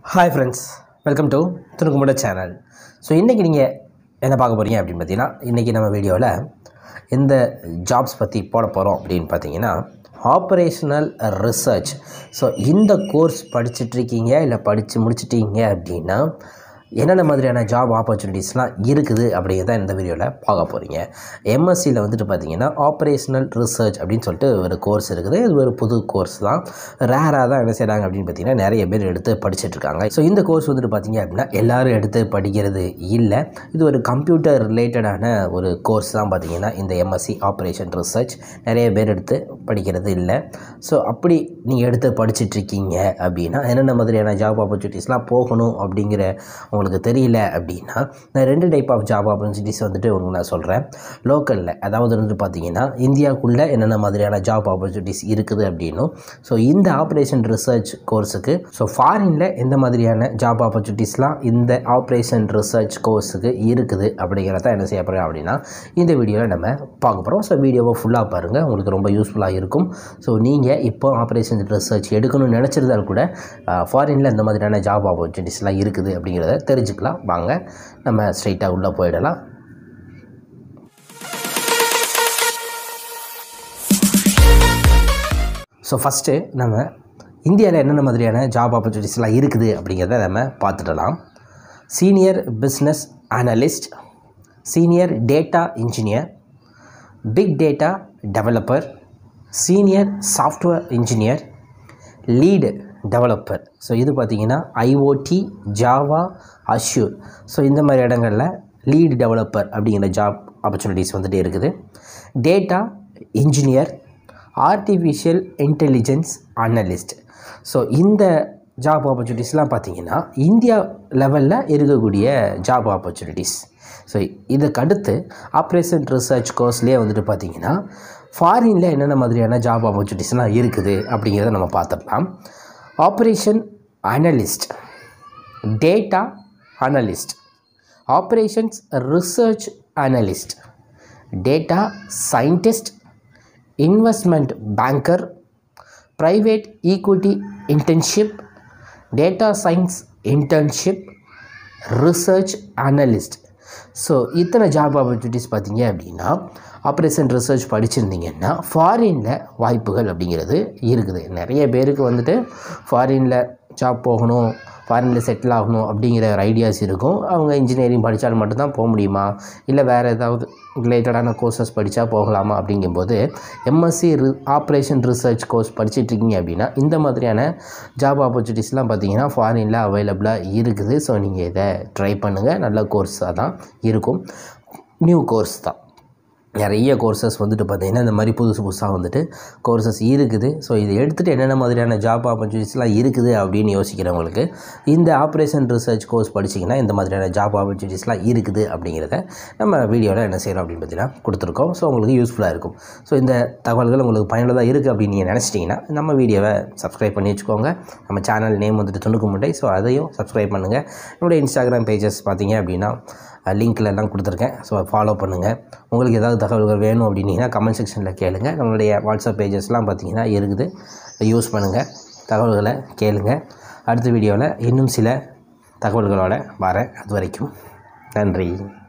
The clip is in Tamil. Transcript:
ஹாய் ஃப்ரெண்ட்ஸ் வெல்கம் டு துணுக்குமுட சேனல் ஸோ இன்றைக்கி நீங்கள் என்ன பார்க்க போகிறீங்க அப்படின்னு பார்த்தீங்கன்னா இன்றைக்கி நம்ம வீடியோவில் எந்த ஜாப்ஸ் பற்றி போட போகிறோம் அப்படின்னு பார்த்தீங்கன்னா ஆப்ரேஷனல் ரிசர்ச் ஸோ இந்த கோர்ஸ் படிச்சிட்ருக்கீங்க இல்லை படித்து முடிச்சிட்டீங்க அப்படின்னா என்னென்ன மாதிரியான ஜாப் ஆப்பர்ச்சுனிட்டிஸ்லாம் இருக்குது அப்படிங்கிறத இந்த வீடியோவில் பார்க்க போகிறீங்க எம்எஸ்சியில் வந்துட்டு பார்த்தீங்கன்னா ஆப்ரேஷனல் ரிசர்ச் அப்படின்னு சொல்லிட்டு ஒரு கோர்ஸ் இருக்குது இது ஒரு புது கோர்ஸ் தான் ரேராக தான் என்ன செய்கிறாங்க அப்படின்னு பார்த்தீங்கன்னா நிறைய பேர் எடுத்து படிச்சுட்டு இருக்காங்க ஸோ இந்த கோர்ஸ் வந்துட்டு பார்த்தீங்க அப்படின்னா எல்லாரும் எடுத்து படிக்கிறது இல்லை இது ஒரு கம்ப்யூட்டர் ரிலேட்டடான ஒரு கோர்ஸ் தான் பார்த்தீங்கன்னா இந்த எம்எஸ்சி ஆப்ரேஷன் ரிசர்ச் நிறைய பேர் எடுத்து படிக்கிறது இல்லை ஸோ அப்படி நீங்கள் எடுத்து படிச்சுட்டு இருக்கீங்க அப்படின்னா என்னென்ன மாதிரியான ஜாப் ஆப்பர்ச்சுனிட்டிஸ்லாம் போகணும் அப்படிங்கிற உங்களுக்கு தெரியல அப்படின்னா நான் ரெண்டு டைப் ஆஃப் ஜாப் ஆப்பர்ச்சுனிட்டிஸ் வந்துட்டு உங்களுக்கு நான் சொல்கிறேன் லோக்கலில் அதாவது வந்துட்டு பார்த்தீங்கன்னா இந்தியாவுக்குள்ளே என்னென்ன மாதிரியான ஜாப் ஆப்பர்ச்சுனிட்டிஸ் இருக்குது அப்படின்னும் ஸோ இந்த ஆப்ரேஷன் ரிசர்ச் கோர்ஸுக்கு ஸோ ஃபாரினில் எந்த மாதிரியான ஜாப் ஆப்பர்ச்சுனிட்டிஸ்லாம் இந்த ஆப்ரேஷன் ரிசர்ச் கோர்ஸுக்கு இருக்குது அப்படிங்கிறத என்ன செய்ய போகிறோம் அப்படின்னா இந்த வீடியோவில் நம்ம பார்க்க போகிறோம் ஸோ வீடியோவை ஃபுல்லாக பாருங்கள் உங்களுக்கு ரொம்ப யூஸ்ஃபுல்லாக இருக்கும் ஸோ நீங்கள் இப்போ ஆப்ரேஷன் ரிசர்ச் எடுக்கணும்னு நினச்சிருந்தால் கூட ஃபாரினில் இந்த மாதிரியான ஜாப் ஆப்பர்ச்சுனிட்டிஸ்லாம் இருக்குது அப்படிங்கிறத தெரிஞ்சுக்கலாம் வாங்க நம்ம ஸ்ட்ரைட்டாக உள்ளே போயிடலாம் ஸோ ஃபஸ்ட்டு நம்ம இந்தியாவில் என்னென்ன மாதிரியான ஜாப் ஆப்பர்ச்சுனிட்டிஸ்லாம் இருக்குது அப்படிங்கிறத நம்ம பார்த்துடலாம் senior business analyst senior data engineer big data developer senior software engineer lead developer so இது பார்த்திங்கன்னா ஐஓடி ஜாவா அஷ்யூர் ஸோ இந்த மாதிரி இடங்களில் லீடு டெவலப்பர் அப்படிங்கிற ஜாப் ஆப்பர்ச்சுனிட்டிஸ் வந்துட்டு இருக்குது data engineer artificial intelligence analyst so இந்த ஜாப் ஆப்பர்ச்சுனிட்டிஸ்லாம் பார்த்தீங்கன்னா இந்தியா லெவலில் இருக்கக்கூடிய ஜாப் ஆப்பர்ச்சுனிட்டிஸ் ஸோ இதுக்கு அடுத்து ஆப்ரேஷன் ரிசர்ச் கோர்ஸ்லேயே வந்துட்டு பார்த்தீங்கன்னா ஃபாரினில் என்னென்ன மாதிரியான ஜாப் ஆப்பர்ச்சுனிட்டிஸ்லாம் இருக்குது அப்படிங்கிறத நம்ம பார்த்துடலாம் operation analyst data analyst operations research analyst data scientist investment banker private equity internship data science internship research analyst so இத்தனை ஜாப் ஆப்பர்ச்சுனிட்டிஸ் பார்த்தீங்க அப்படின்னா ஆப்ரேஷன் ரிசர்ச் படிச்சிருந்தீங்கன்னா ஃபாரினில் வாய்ப்புகள் அப்படிங்கிறது இருக்குது நிறைய பேருக்கு வந்துட்டு ஃபாரினில் ஜாப் போகணும் ஃபாரினில் செட்டில் ஆகணும் அப்படிங்கிற ஒரு ஐடியாஸ் இருக்கும் அவங்க இன்ஜினியரிங் படித்தால் மட்டும்தான் போக முடியுமா இல்லை வேறு ஏதாவது ரிலேட்டடான கோர்சஸ் படித்தா போகலாமா அப்படிங்கும்போது எம்எஸ்சி ரி ஆப்ரேஷன் ரிசர்ச் கோர்ஸ் படிச்சிட்ருக்கீங்க அப்படின்னா இந்த மாதிரியான ஜாப் ஆப்பர்ச்சுனிட்டிஸ்லாம் பார்த்தீங்கன்னா ஃபாரினில் அவைலபிளாக இருக்குது ஸோ நீங்கள் இதை ட்ரை பண்ணுங்கள் நல்ல கோர்ஸாக தான் இருக்கும் நியூ கோர்ஸ் தான் நிறைய கோர்சஸ் வந்துட்டு பார்த்திங்கன்னா இந்த மாதிரி புதுசு புதுசாக வந்துட்டு கோர்சஸ் இருக்குது ஸோ இதை எடுத்துகிட்டு என்னென்ன மாதிரியான ஜாப் ஆப்பர்ச்சுனிட்டிஸ்லாம் இருக்குது அப்படின்னு யோசிக்கிறவங்களுக்கு இந்த ஆப்ரேஷன் ரிசர்ச் கோர்ஸ் படிச்சிங்கன்னா இந்த மாதிரியான ஜாப் ஆப்பர்ச்சுனிட்டிஸ்லாம் இருக்குது அப்படிங்கிறத நம்ம வீடியோவில் என்ன செய்கிறோம் அப்படின்னு பார்த்தீங்கன்னா கொடுத்துருக்கோம் ஸோ உங்களுக்கு யூஸ்ஃபுல்லாக இருக்கும் ஸோ இந்த தகவல்கள் உங்களுக்கு பயனுள்ளதாக இருக்குது அப்படின்னு நீங்கள் நினச்சிட்டிங்கன்னா நம்ம வீடியோவை சப்ஸ்கிரைப் பண்ணி வச்சுக்கோங்க நம்ம சேனல் நேம் வந்துட்டு துணுக்கு முட்டை ஸோ அதையும் சப்ஸ்கிரைப் பண்ணுங்கள் என்னுடைய இன்ஸ்டாகிராம் பேஜஸ் பார்த்தீங்க அப்படின்னா லிங்க்கில் எல்லாம் கொடுத்துருக்கேன் ஸோ ஃபாலோ பண்ணுங்கள் உங்களுக்கு ஏதாவது தகவல்கள் வேணும் அப்படின்னீங்கன்னா கமெண்ட் செக்ஷனில் கேளுங்க நம்மளுடைய வாட்ஸ்அப் பேஜஸ்லாம் பார்த்தீங்கன்னா இருக்குது யூஸ் பண்ணுங்கள் தகவல்களை கேளுங்க அடுத்த வீடியோவில் இன்னும் சில தகவல்களோடு வரேன் அது வரைக்கும் நன்றி